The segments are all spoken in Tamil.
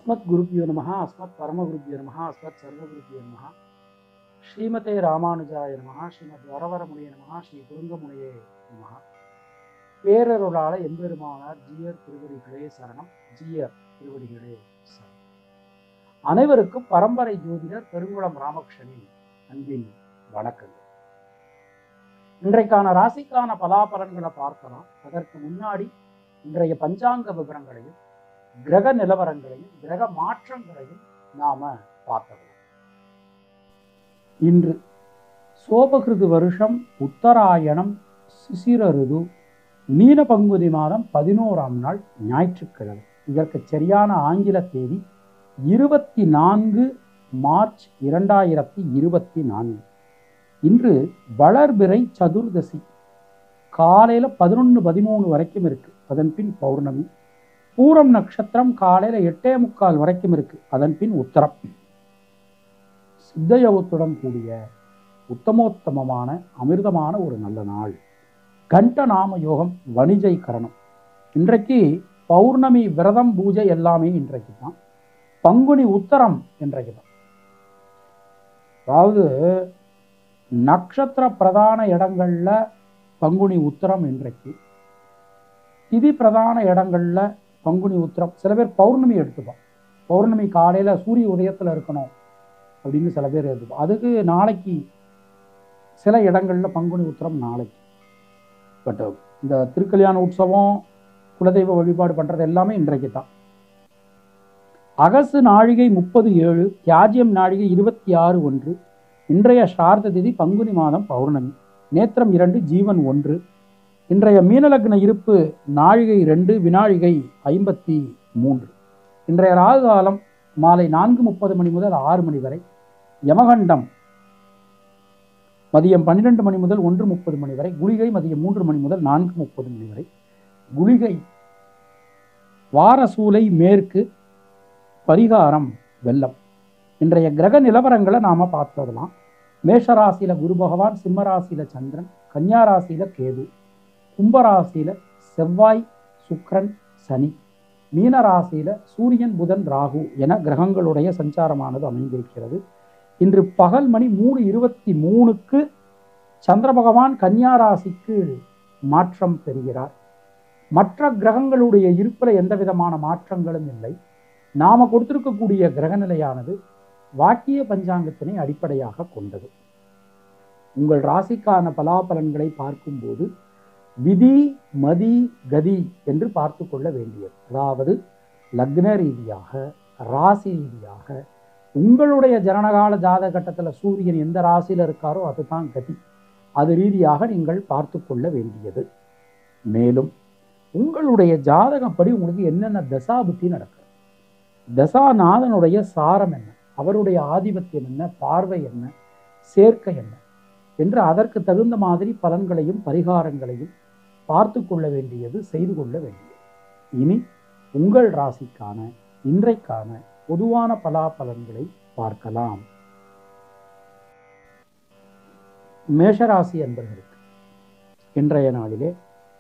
அஸ்மத் குருபியோ நமஹ அஸ்மத் பரமகுருபியோ நமஹ அஸ்மத் சர்வகுருபியோ நமஹ ஸ்ரீமதே ராமானுஜாய நமஹ ஸ்ரீமத் வரவரமுனிய நமஹ ஸ்ரீ குருங்கமுனியே நமஹ பேரருளால எம்பெருமானார் ஜீயர் திருவடிகளே சரணம் ஜீயர் திருவடிகளே சரணம் அனைவருக்கும் பரம்பரை ஜோதிடர் பெருங்குளம் ராமகிருஷ்ணனின் அன்பின் வணக்கங்கள் இன்றைக்கான ராசிக்கான பலாபலன்களை பார்க்கலாம் அதற்கு முன்னாடி இன்றைய பஞ்சாங்க விவரங்களையும் கிரக நிலவரங்களையும் கிரக மாற்றங்களையும் நாம பார்க்கலாம் இன்று சோபகிருது வருஷம் உத்தராயணம் சிசிர ருது நீல பங்குதி மாதம் பதினோராம் நாள் ஞாயிற்றுக்கிழமை இதற்கு சரியான ஆங்கில தேதி இருபத்தி நான்கு மார்ச் இரண்டாயிரத்தி இருபத்தி நான்கு இன்று வளர்பிறை சதுர்தசி காலையில் பதினொன்று பதிமூணு வரைக்கும் இருக்கு அதன் பின் பௌர்ணமி பூரம் நட்சத்திரம் காலையில் எட்டே முக்கால் வரைக்கும் இருக்கு அதன் பின் உத்தரம் சித்தயோகத்துடன் கூடிய உத்தமோத்தமமான அமிர்தமான ஒரு நல்ல நாள் கண்ட நாம யோகம் வணிஜை கரணம் இன்றைக்கு பௌர்ணமி விரதம் பூஜை எல்லாமே இன்றைக்கு தான் பங்குனி உத்தரம் இன்றைக்கு தான் அதாவது நட்சத்திர பிரதான இடங்கள்ல பங்குனி உத்தரம் இன்றைக்கு திதி பிரதான இடங்கள்ல பங்குனி உத்தரம் சில பேர் பௌர்ணமி எடுத்துப்போம் பௌர்ணமி காலையில சூரிய உதயத்துல இருக்கணும் அப்படின்னு சில பேர் எடுத்துப்போம் அதுக்கு நாளைக்கு சில இடங்கள்ல பங்குனி உத்தரம் நாளைக்கு பட் இந்த திருக்கல்யாண உற்சவம் குலதெய்வ வழிபாடு பண்றது எல்லாமே இன்றைக்கு தான் அகசு நாழிகை முப்பது ஏழு தியாஜ்யம் நாழிகை இருபத்தி ஆறு ஒன்று இன்றைய சார்த திதி பங்குனி மாதம் பௌர்ணமி நேத்திரம் இரண்டு ஜீவன் ஒன்று இன்றைய மீனலக்ன இருப்பு நாழிகை ரெண்டு வினாழிகை ஐம்பத்தி மூன்று இன்றைய ராகு காலம் மாலை நான்கு முப்பது மணி முதல் ஆறு மணி வரை யமகண்டம் மதியம் பன்னிரெண்டு மணி முதல் ஒன்று முப்பது மணி வரை குளிகை மதியம் மூன்று மணி முதல் நான்கு முப்பது மணி வரை குளிகை வாரசூலை மேற்கு பரிகாரம் வெள்ளம் இன்றைய கிரக நிலவரங்களை நாம பார்த்துடலாம் மேஷராசியில குரு பகவான் சிம்மராசியில சந்திரன் கன்னியா ராசியில கேது கும்பராசியில செவ்வாய் சுக்கிரன் சனி மீன ராசியில சூரியன் புதன் ராகு என கிரகங்களுடைய சஞ்சாரமானது அமைந்திருக்கிறது இன்று பகல் மணி மூணு இருபத்தி மூணுக்கு சந்திர பகவான் கன்னியா ராசிக்கு மாற்றம் பெறுகிறார் மற்ற கிரகங்களுடைய இருப்பில் எந்த விதமான மாற்றங்களும் இல்லை நாம கொடுத்திருக்கக்கூடிய கிரகநிலையானது வாக்கிய பஞ்சாங்கத்தினை அடிப்படையாக கொண்டது உங்கள் ராசிக்கான பலாபலன்களை பார்க்கும்போது விதி மதி கதி என்று பார்த்து கொள்ள வேண்டியது அதாவது லக்ன ரீதியாக ராசி ரீதியாக உங்களுடைய ஜனனகால ஜாதக கட்டத்தில் சூரியன் எந்த ராசியில் இருக்காரோ அதுதான் கதி அது ரீதியாக நீங்கள் பார்த்து கொள்ள வேண்டியது மேலும் உங்களுடைய ஜாதகப்படி உங்களுக்கு என்னென்ன தசாபுத்தி நடக்கிறது தசாநாதனுடைய சாரம் என்ன அவருடைய ஆதிபத்தியம் என்ன பார்வை என்ன சேர்க்கை என்ன என்று அதற்கு தகுந்த மாதிரி பலன்களையும் பரிகாரங்களையும் பார்த்து கொள்ள வேண்டியது செய்து கொள்ள வேண்டியது இனி உங்கள் ராசிக்கான இன்றைக்கான பொதுவான பலாபலன்களை பார்க்கலாம் மேஷராசி அன்பர்களுக்கு இன்றைய நாளிலே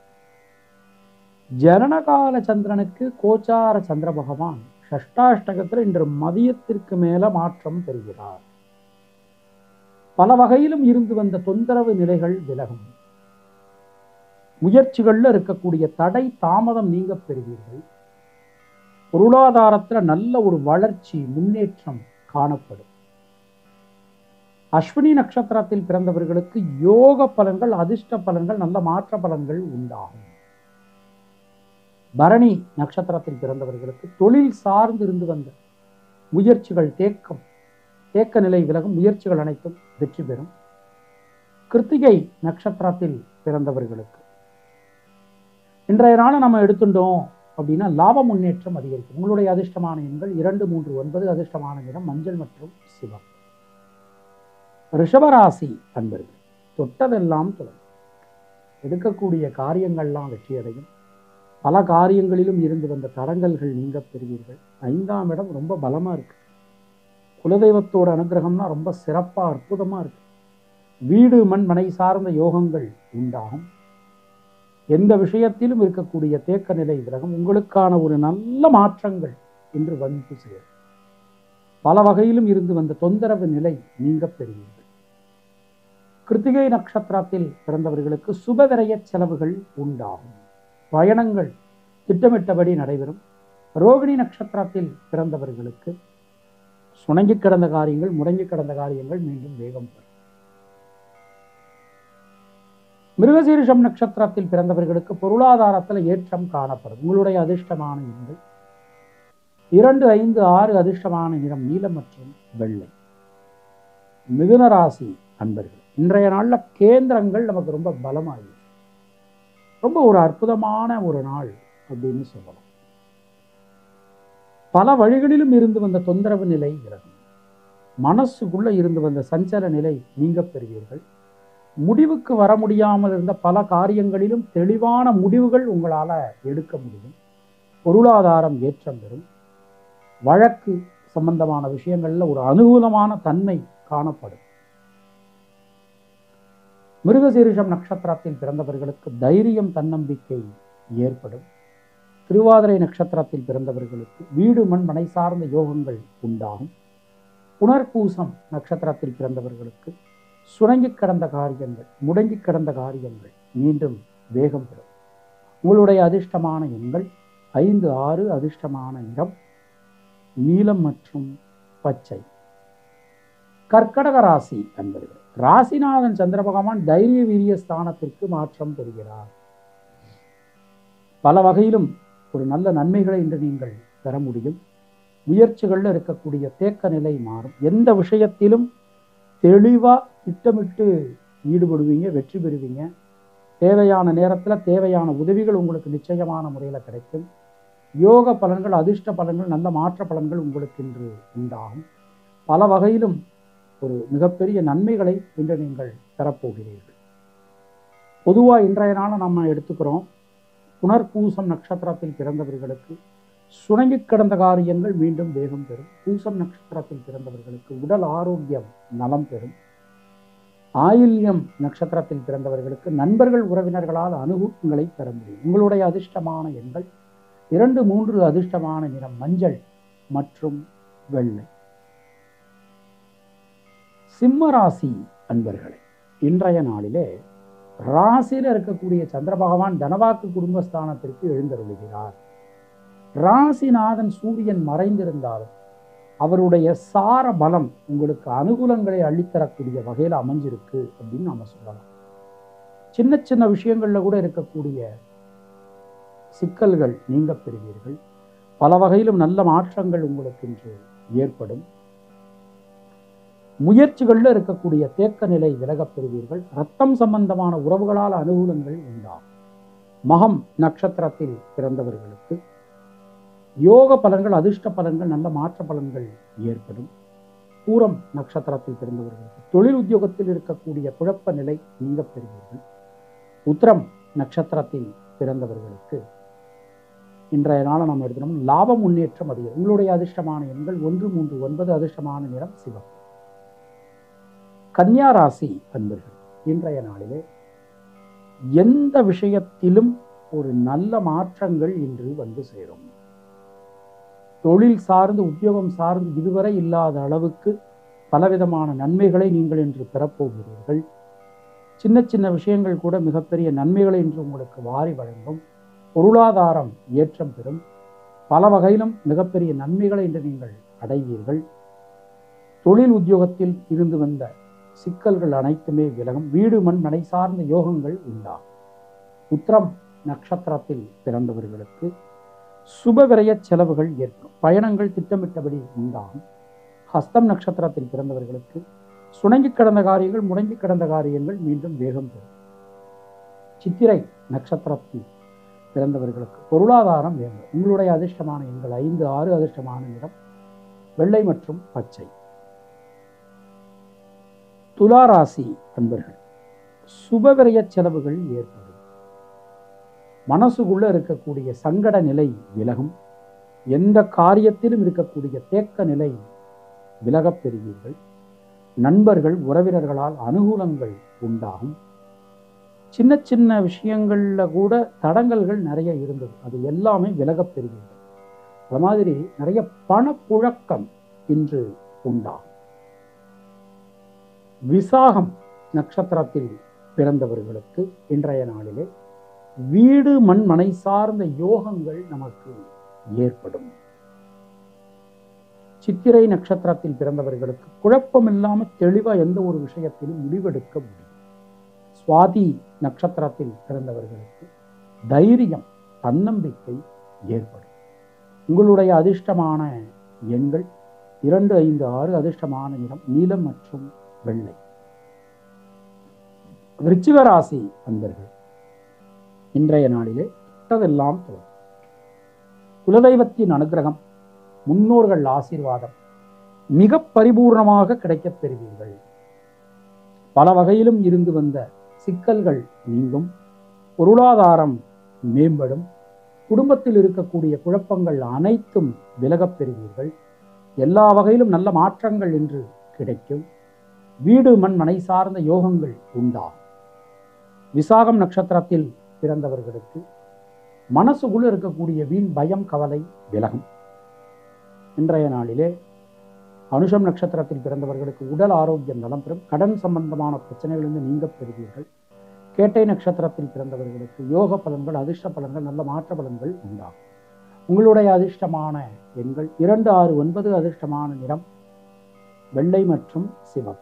ஜனனகால சந்திரனுக்கு கோச்சார சந்திர பகவான் ஷஷ்டாஷ்டகத்தில் இன்று மதியத்திற்கு மேல மாற்றம் பெறுகிறார் பல வகையிலும் இருந்து வந்த தொந்தரவு நிலைகள் விலகும் முயற்சிகள்ல இருக்கக்கூடிய தடை தாமதம் நீங்க பெறுவீர்கள் பொருளாதாரத்துல நல்ல ஒரு வளர்ச்சி முன்னேற்றம் காணப்படும் அஸ்வினி நட்சத்திரத்தில் பிறந்தவர்களுக்கு யோக பலன்கள் அதிர்ஷ்ட பலன்கள் நல்ல மாற்ற பலன்கள் உண்டாகும் பரணி நட்சத்திரத்தில் பிறந்தவர்களுக்கு தொழில் சார்ந்து இருந்து வந்த முயற்சிகள் தேக்கம் தேக்க நிலை விலகும் முயற்சிகள் அனைத்தும் வெற்றி பெறும் கிருத்திகை நட்சத்திரத்தில் பிறந்தவர்களுக்கு இன்றைய நாளை நம்ம எடுத்துட்டோம் அப்படின்னா லாப முன்னேற்றம் அதிகரிக்கும் உங்களுடைய அதிர்ஷ்டமான எண்கள் இரண்டு மூன்று ஒன்பது அதிர்ஷ்டமான நிறம் மஞ்சள் மற்றும் சிவம் ரிஷபராசி அன்பர்கள் தொட்டதெல்லாம் தொடரும் எடுக்கக்கூடிய காரியங்கள்லாம் வெற்றியடையும் பல காரியங்களிலும் இருந்து வந்த தடங்கல்கள் நீங்க பெறுவீர்கள் ஐந்தாம் இடம் ரொம்ப பலமா இருக்கு குலதெய்வத்தோட அனுகிரகம்னா ரொம்ப சிறப்பா அற்புதமா இருக்கு வீடு மண் மனை சார்ந்த யோகங்கள் உண்டாகும் எந்த விஷயத்திலும் இருக்கக்கூடிய தேக்க நிலை விலகும் உங்களுக்கான ஒரு நல்ல மாற்றங்கள் என்று வந்து சேரும் பல வகையிலும் இருந்து வந்த தொந்தரவு நிலை நீங்க பெறுவீர்கள் கிருத்திகை நட்சத்திரத்தில் பிறந்தவர்களுக்கு சுபவிரய செலவுகள் உண்டாகும் பயணங்கள் திட்டமிட்டபடி நடைபெறும் ரோகிணி நட்சத்திரத்தில் பிறந்தவர்களுக்கு சுணங்கி கிடந்த காரியங்கள் முடங்கி கிடந்த காரியங்கள் மீண்டும் வேகம் பெறும் மிருகசீரிஷம் நட்சத்திரத்தில் பிறந்தவர்களுக்கு பொருளாதாரத்தில் ஏற்றம் காணப்படும் உங்களுடைய அதிர்ஷ்டமான எண்கள் இரண்டு ஐந்து ஆறு அதிர்ஷ்டமான நிறம் நீலம் மற்றும் வெள்ளை மிதுன ராசி அன்பர்கள் இன்றைய நாளில் கேந்திரங்கள் நமக்கு ரொம்ப பலமாகி ரொம்ப ஒரு அற்புதமான ஒரு நாள் அப்படின்னு சொல்லலாம் பல வழிகளிலும் இருந்து வந்த தொந்தரவு நிலை விலகும் மனசுக்குள்ள இருந்து வந்த சஞ்சல நிலை நீங்க பெறுவீர்கள் முடிவுக்கு வர முடியாமல் இருந்த பல காரியங்களிலும் தெளிவான முடிவுகள் உங்களால எடுக்க முடியும் பொருளாதாரம் ஏற்றம் பெறும் வழக்கு சம்பந்தமான விஷயங்கள்ல ஒரு அனுகூலமான தன்மை காணப்படும் மிருகசீரிஷம் நட்சத்திரத்தில் பிறந்தவர்களுக்கு தைரியம் தன்னம்பிக்கை ஏற்படும் திருவாதிரை நட்சத்திரத்தில் பிறந்தவர்களுக்கு வீடு மண் மனை சார்ந்த யோகங்கள் உண்டாகும் புனர்பூசம் நட்சத்திரத்தில் பிறந்தவர்களுக்கு சுணங்கி கிடந்த காரியங்கள் முடங்கி கிடந்த காரியங்கள் மீண்டும் வேகம் பெறும் உங்களுடைய அதிர்ஷ்டமான எண்கள் ஐந்து ஆறு அதிர்ஷ்டமான நிறம் நீலம் மற்றும் பச்சை கர்க்கடக ராசி அன்பர்கள் ராசிநாதன் சந்திர பகவான் தைரிய வீரிய ஸ்தானத்திற்கு மாற்றம் பெறுகிறார் பல வகையிலும் ஒரு நல்ல நன்மைகளை இன்று நீங்கள் பெற முடியும் முயற்சிகளில் இருக்கக்கூடிய தேக்க நிலை மாறும் எந்த விஷயத்திலும் தெளிவாக திட்டமிட்டு ஈடுபடுவீங்க வெற்றி பெறுவீங்க தேவையான நேரத்தில் தேவையான உதவிகள் உங்களுக்கு நிச்சயமான முறையில் கிடைக்கும் யோக பலன்கள் அதிர்ஷ்ட பலன்கள் நல்ல மாற்ற பலன்கள் உங்களுக்கு இன்று உண்டாகும் பல வகையிலும் ஒரு மிகப்பெரிய நன்மைகளை இன்று நீங்கள் பெறப்போகிறீர்கள் பொதுவாக இன்றைய நாளை நம்ம எடுத்துக்கிறோம் புனர்பூசம் நட்சத்திரத்தில் பிறந்தவர்களுக்கு சுணங்கி கிடந்த காரியங்கள் மீண்டும் வேகம் பெறும் பூசம் நட்சத்திரத்தில் பிறந்தவர்களுக்கு உடல் ஆரோக்கியம் நலம் பெறும் ஆயில்யம் நட்சத்திரத்தில் பிறந்தவர்களுக்கு நண்பர்கள் உறவினர்களால் அனுகூலங்களை பெற முடியும் உங்களுடைய அதிர்ஷ்டமான எண்கள் இரண்டு மூன்று அதிர்ஷ்டமான நிறம் மஞ்சள் மற்றும் வெள்ளை சிம்ம ராசி அன்பர்களே இன்றைய நாளிலே ராசியில் இருக்கக்கூடிய சந்திர பகவான் தனவாக்கு குடும்பஸ்தானத்திற்கு எழுந்தருளுகிறார் ராசிநாதன் சூரியன் மறைந்திருந்தாலும் அவருடைய சார பலம் உங்களுக்கு அனுகூலங்களை அள்ளித்தரக்கூடிய வகையில் அமைஞ்சிருக்கு அப்படின்னு நாம சொல்லலாம் சின்ன சின்ன விஷயங்கள்ல கூட இருக்கக்கூடிய சிக்கல்கள் நீங்க பெறுவீர்கள் பல வகையிலும் நல்ல மாற்றங்கள் உங்களுக்கு இன்று ஏற்படும் முயற்சிகளில் இருக்கக்கூடிய தேக்க நிலை விலகப் பெறுவீர்கள் ரத்தம் சம்பந்தமான உறவுகளால் அனுகூலங்கள் உண்டாகும் மகம் நட்சத்திரத்தில் பிறந்தவர்களுக்கு யோக பலன்கள் அதிர்ஷ்ட பலன்கள் நல்ல மாற்ற பலன்கள் ஏற்படும் பூரம் நட்சத்திரத்தில் பிறந்தவர்களுக்கு தொழில் உத்தியோகத்தில் இருக்கக்கூடிய குழப்ப நிலை நீங்க பெறுவீர்கள் உத்திரம் நட்சத்திரத்தில் பிறந்தவர்களுக்கு இன்றைய நாளை நாம் எடுத்தோம் லாப முன்னேற்றம் அதிகம் உங்களுடைய அதிர்ஷ்டமான எண்கள் ஒன்று மூன்று ஒன்பது அதிர்ஷ்டமான நிறம் சிவப்பு கன்னியா ராசி அன்பர்கள் இன்றைய நாளிலே எந்த விஷயத்திலும் ஒரு நல்ல மாற்றங்கள் இன்று வந்து சேரும் தொழில் சார்ந்து உத்தியோகம் சார்ந்து இதுவரை இல்லாத அளவுக்கு பலவிதமான நன்மைகளை நீங்கள் இன்று பெறப்போகிறீர்கள் சின்ன சின்ன விஷயங்கள் கூட மிகப்பெரிய நன்மைகளை இன்று உங்களுக்கு வாரி வழங்கும் பொருளாதாரம் ஏற்றம் பெறும் பல வகையிலும் மிகப்பெரிய நன்மைகளை இன்று நீங்கள் அடைவீர்கள் தொழில் உத்தியோகத்தில் இருந்து வந்த சிக்கல்கள் அனைத்துமே விலகும் வீடு மண் மனை சார்ந்த யோகங்கள் உண்டாகும் உத்திரம் நட்சத்திரத்தில் பிறந்தவர்களுக்கு சுப விரய செலவுகள் ஏற்படும் பயணங்கள் திட்டமிட்டபடி உண்டாகும் ஹஸ்தம் நட்சத்திரத்தில் பிறந்தவர்களுக்கு சுணங்கி கிடந்த காரியங்கள் முடங்கி கிடந்த காரியங்கள் மீண்டும் வேகம் பெறும் சித்திரை நட்சத்திரத்தில் பிறந்தவர்களுக்கு பொருளாதாரம் வேண்டும் உங்களுடைய அதிர்ஷ்டமான எண்கள் ஐந்து ஆறு அதிர்ஷ்டமான நிறம் வெள்ளை மற்றும் பச்சை துலா ராசி அன்பர்கள் சுபவிரய செலவுகள் ஏற்படும் மனசுக்குள்ள இருக்கக்கூடிய சங்கட நிலை விலகும் எந்த காரியத்திலும் இருக்கக்கூடிய தேக்க நிலை விலகப் பெறுவீர்கள் நண்பர்கள் உறவினர்களால் அனுகூலங்கள் உண்டாகும் சின்ன சின்ன விஷயங்கள்ல கூட தடங்கல்கள் நிறைய இருந்தது அது எல்லாமே விலகப் பெறுவீர்கள் அது மாதிரி நிறைய பணப்புழக்கம் இன்று உண்டாகும் விசாகம் நட்சத்திரத்தில் பிறந்தவர்களுக்கு இன்றைய நாளிலே வீடு மண் மனை சார்ந்த யோகங்கள் நமக்கு ஏற்படும் சித்திரை நட்சத்திரத்தில் பிறந்தவர்களுக்கு குழப்பம் இல்லாம தெளிவா எந்த ஒரு விஷயத்திலும் முடிவெடுக்க முடியும் சுவாதி நட்சத்திரத்தில் பிறந்தவர்களுக்கு தைரியம் தன்னம்பிக்கை ஏற்படும் உங்களுடைய அதிர்ஷ்டமான எண்கள் இரண்டு ஐந்து ஆறு அதிர்ஷ்டமான நிறம் நீலம் மற்றும் வெள்ளை விருச்சிக ராசி அன்பர்கள் இன்றைய நாளிலே தொட்டதெல்லாம் தோல் குலதெய்வத்தின் அனுகிரகம் முன்னோர்கள் ஆசீர்வாதம் மிக பரிபூர்ணமாக கிடைக்கப் பெறுவீர்கள் பல வகையிலும் இருந்து வந்த சிக்கல்கள் நீங்கும் பொருளாதாரம் மேம்படும் குடும்பத்தில் இருக்கக்கூடிய குழப்பங்கள் அனைத்தும் விலகப் பெறுவீர்கள் எல்லா வகையிலும் நல்ல மாற்றங்கள் என்று கிடைக்கும் வீடு மண் மனை சார்ந்த யோகங்கள் உண்டாகும் விசாகம் நட்சத்திரத்தில் பிறந்தவர்களுக்கு மனசுக்குள்ள இருக்கக்கூடிய வீண் பயம் கவலை விலகும் இன்றைய நாளிலே அனுஷம் நட்சத்திரத்தில் பிறந்தவர்களுக்கு உடல் ஆரோக்கியம் நலம் பெறும் கடன் சம்பந்தமான பிரச்சனைகளிலிருந்து நீங்க பெறுவீர்கள் கேட்டை நட்சத்திரத்தில் பிறந்தவர்களுக்கு யோக பலன்கள் அதிர்ஷ்ட பலன்கள் நல்ல மாற்ற பலன்கள் உண்டாகும் உங்களுடைய அதிர்ஷ்டமான எண்கள் இரண்டு ஆறு ஒன்பது அதிர்ஷ்டமான நிறம் வெள்ளை மற்றும் சிவப்பு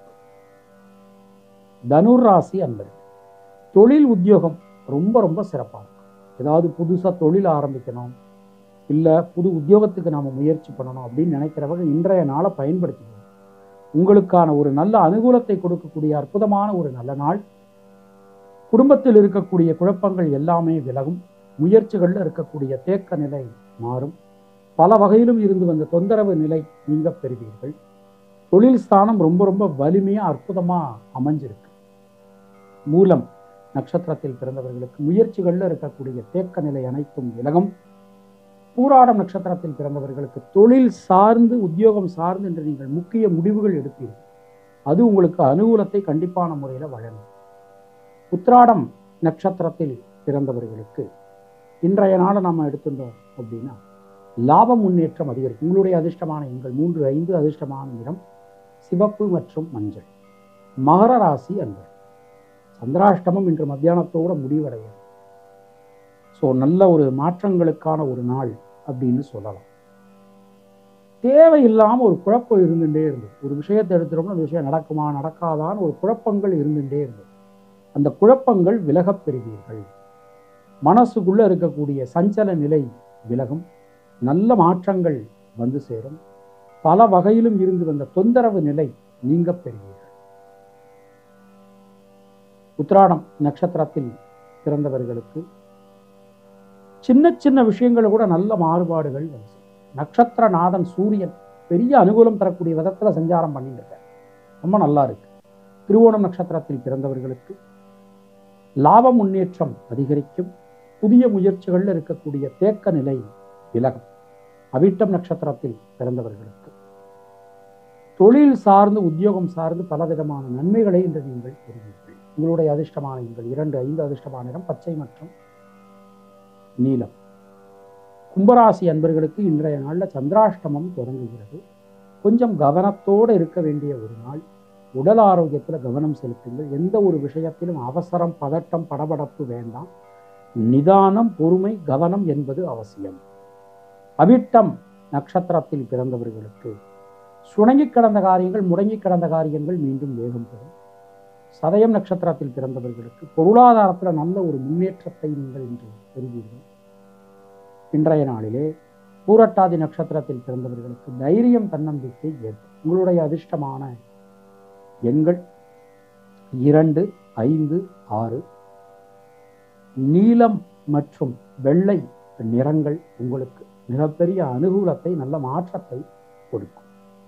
தனுர் ராசி அன்பர்கள் தொழில் உத்தியோகம் ரொம்ப ரொம்ப சிறப்பாக இருக்கும் ஏதாவது புதுசாக தொழில் ஆரம்பிக்கணும் இல்லை புது உத்தியோகத்துக்கு நாம் முயற்சி பண்ணணும் அப்படின்னு நினைக்கிறவங்க இன்றைய நாளை பயன்படுத்திக்கணும் உங்களுக்கான ஒரு நல்ல அனுகூலத்தை கொடுக்கக்கூடிய அற்புதமான ஒரு நல்ல நாள் குடும்பத்தில் இருக்கக்கூடிய குழப்பங்கள் எல்லாமே விலகும் முயற்சிகளில் இருக்கக்கூடிய தேக்க நிலை மாறும் பல வகையிலும் இருந்து வந்த தொந்தரவு நிலை நீங்க பெறுவீர்கள் தொழில் ஸ்தானம் ரொம்ப ரொம்ப வலிமையா அற்புதமா அமைஞ்சிருக்கு மூலம் நட்சத்திரத்தில் பிறந்தவர்களுக்கு முயற்சிகளில் இருக்கக்கூடிய தேக்க நிலை அனைத்தும் விலகும் பூராடம் நட்சத்திரத்தில் பிறந்தவர்களுக்கு தொழில் சார்ந்து உத்தியோகம் சார்ந்து என்று நீங்கள் முக்கிய முடிவுகள் எடுப்பீர்கள் அது உங்களுக்கு அனுகூலத்தை கண்டிப்பான முறையில் வழங்கும் உத்ராடம் நட்சத்திரத்தில் பிறந்தவர்களுக்கு இன்றைய நாளை நாம் எடுத்துட்டோம் அப்படின்னா லாப முன்னேற்றம் அதிகரிக்கும் உங்களுடைய அதிர்ஷ்டமான எண்கள் மூன்று ஐந்து அதிர்ஷ்டமான நிறம் சிவப்பு மற்றும் மஞ்சள் மகர ராசி அன்பர் சந்திராஷ்டமம் இன்று மத்தியானத்தோட முடிவடையும் ஸோ நல்ல ஒரு மாற்றங்களுக்கான ஒரு நாள் அப்படின்னு சொல்லலாம் தேவையில்லாமல் ஒரு குழப்பம் இருந்துகிட்டே இருந்தது ஒரு விஷயத்தை எடுத்துட்டோம்னா அந்த விஷயம் நடக்குமா நடக்காதான்னு ஒரு குழப்பங்கள் இருந்துகிட்டே இருந்தது அந்த குழப்பங்கள் விலகப் பெறுவீர்கள் மனசுக்குள்ள இருக்கக்கூடிய சஞ்சல நிலை விலகும் நல்ல மாற்றங்கள் வந்து சேரும் பல வகையிலும் இருந்து வந்த தொந்தரவு நிலை நீங்க பெறுவீர்கள் உத்ராடம் நட்சத்திரத்தில் பிறந்தவர்களுக்கு சின்ன சின்ன விஷயங்கள் கூட நல்ல மாறுபாடுகள் வந்து சேரும். நட்சத்திரநாதன் சூரியன் பெரிய அனுகூலம் தரக்கூடிய விதத்துல சஞ்சாரம் பண்ணிட்டு இருக்கார் ரொம்ப நல்லா இருக்கு திருவோணம் நட்சத்திரத்தில் பிறந்தவர்களுக்கு லாப முன்னேற்றம் அதிகரிக்கும் புதிய முயற்சிகளில் இருக்கக்கூடிய தேக்க நிலை விலகும் அவிட்டம் நட்சத்திரத்தில் பிறந்தவர்களுக்கு தொழில் சார்ந்து உத்தியோகம் சார்ந்து பலவிதமான நன்மைகளை இன்று நீங்கள் பெறுவீர்கள் உங்களுடைய அதிர்ஷ்டமான எண்கள் இரண்டு ஐந்து அதிர்ஷ்டமான நிறம் பச்சை மற்றும் நீலம் கும்பராசி அன்பர்களுக்கு இன்றைய நாளில் சந்திராஷ்டமம் தொடங்குகிறது கொஞ்சம் கவனத்தோடு இருக்க வேண்டிய ஒரு நாள் உடல் ஆரோக்கியத்தில் கவனம் செலுத்துங்கள் எந்த ஒரு விஷயத்திலும் அவசரம் பதட்டம் படபடப்பு வேண்டாம் நிதானம் பொறுமை கவனம் என்பது அவசியம் அவிட்டம் நட்சத்திரத்தில் பிறந்தவர்களுக்கு சுணங்கி கிடந்த காரியங்கள் முடங்கி கிடந்த காரியங்கள் மீண்டும் வேகம் பெறும் சதயம் நட்சத்திரத்தில் பிறந்தவர்களுக்கு பொருளாதாரத்தில் நல்ல ஒரு முன்னேற்றத்தை நீங்கள் இன்று பெறுவீர்கள் இன்றைய நாளிலே பூரட்டாதி நட்சத்திரத்தில் பிறந்தவர்களுக்கு தைரியம் தன்னம்பிக்கை ஏற்படும் உங்களுடைய அதிர்ஷ்டமான எண்கள் இரண்டு ஐந்து ஆறு நீலம் மற்றும் வெள்ளை நிறங்கள் உங்களுக்கு மிகப்பெரிய அனுகூலத்தை நல்ல மாற்றத்தை கொடுக்கும்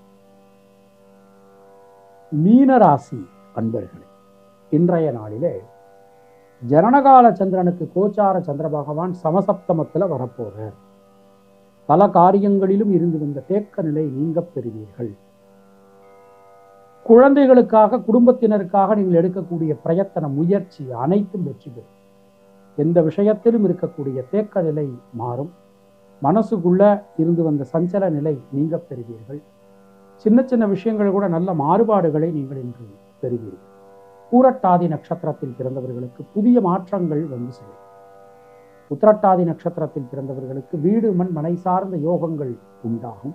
மீனராசி அன்பர்களே இன்றைய நாளிலே ஜனனகால சந்திரனுக்கு கோச்சார சந்திர பகவான் சமசப்தமத்தில் வரப்போறார் பல காரியங்களிலும் இருந்து வந்த தேக்க நிலை நீங்க பெறுவீர்கள் குழந்தைகளுக்காக குடும்பத்தினருக்காக நீங்கள் எடுக்கக்கூடிய பிரயத்தன முயற்சி அனைத்தும் வெற்றி பெறும் எந்த விஷயத்திலும் இருக்கக்கூடிய தேக்க நிலை மாறும் மனசுக்குள்ள இருந்து வந்த சஞ்சல நிலை நீங்க பெறுவீர்கள் சின்ன சின்ன விஷயங்கள் கூட நல்ல மாறுபாடுகளை நீங்கள் இன்று பெறுவீர்கள் பூரட்டாதி நட்சத்திரத்தில் பிறந்தவர்களுக்கு புதிய மாற்றங்கள் வந்து சேரும் உத்திரட்டாதி நட்சத்திரத்தில் பிறந்தவர்களுக்கு வீடு மண் மனை சார்ந்த யோகங்கள் உண்டாகும்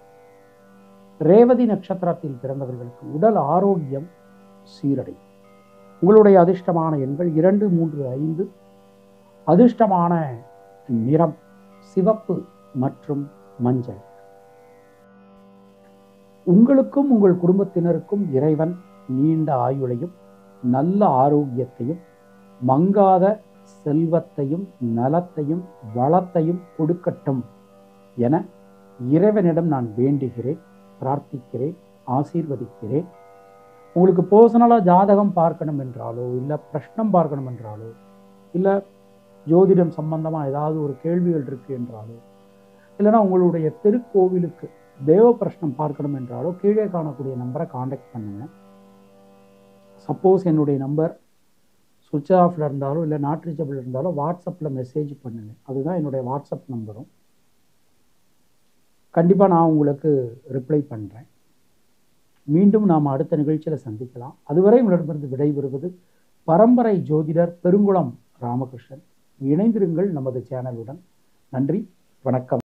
ரேவதி நட்சத்திரத்தில் பிறந்தவர்களுக்கு உடல் ஆரோக்கியம் சீரடையும் உங்களுடைய அதிர்ஷ்டமான எண்கள் இரண்டு மூன்று ஐந்து அதிர்ஷ்டமான நிறம் சிவப்பு மற்றும் மஞ்சள் உங்களுக்கும் உங்கள் குடும்பத்தினருக்கும் இறைவன் நீண்ட ஆயுளையும் நல்ல ஆரோக்கியத்தையும் மங்காத செல்வத்தையும் நலத்தையும் வளத்தையும் கொடுக்கட்டும் என இறைவனிடம் நான் வேண்டுகிறேன் பிரார்த்திக்கிறேன் ஆசீர்வதிக்கிறேன் உங்களுக்கு பர்சனலாக ஜாதகம் பார்க்கணும் என்றாலோ இல்லை பிரஷ்னம் பார்க்கணும் என்றாலோ இல்லை ஜோதிடம் சம்பந்தமாக ஏதாவது ஒரு கேள்விகள் இருக்கு என்றாலோ இல்லைன்னா உங்களுடைய திருக்கோவிலுக்கு தேவ பிரஷ்னம் பார்க்கணும் என்றாலோ கீழே காணக்கூடிய நம்பரை காண்டாக்ட் பண்ணுங்க சப்போஸ் என்னுடைய நம்பர் சுவிட்ச் ஆஃபில் இருந்தாலும் இல்லை நாட் ரீச்சபிள் இருந்தாலும் வாட்ஸ்அப்பில் மெசேஜ் பண்ணுங்க அதுதான் என்னுடைய வாட்ஸ்அப் நம்பரும் கண்டிப்பாக நான் உங்களுக்கு ரிப்ளை பண்ணுறேன் மீண்டும் நாம் அடுத்த நிகழ்ச்சியில் சந்திக்கலாம் அதுவரை உங்களிடமிருந்து விடைபெறுவது பரம்பரை ஜோதிடர் பெருங்குளம் ராமகிருஷ்ணன் இணைந்திருங்கள் நமது சேனலுடன் நன்றி வணக்கம்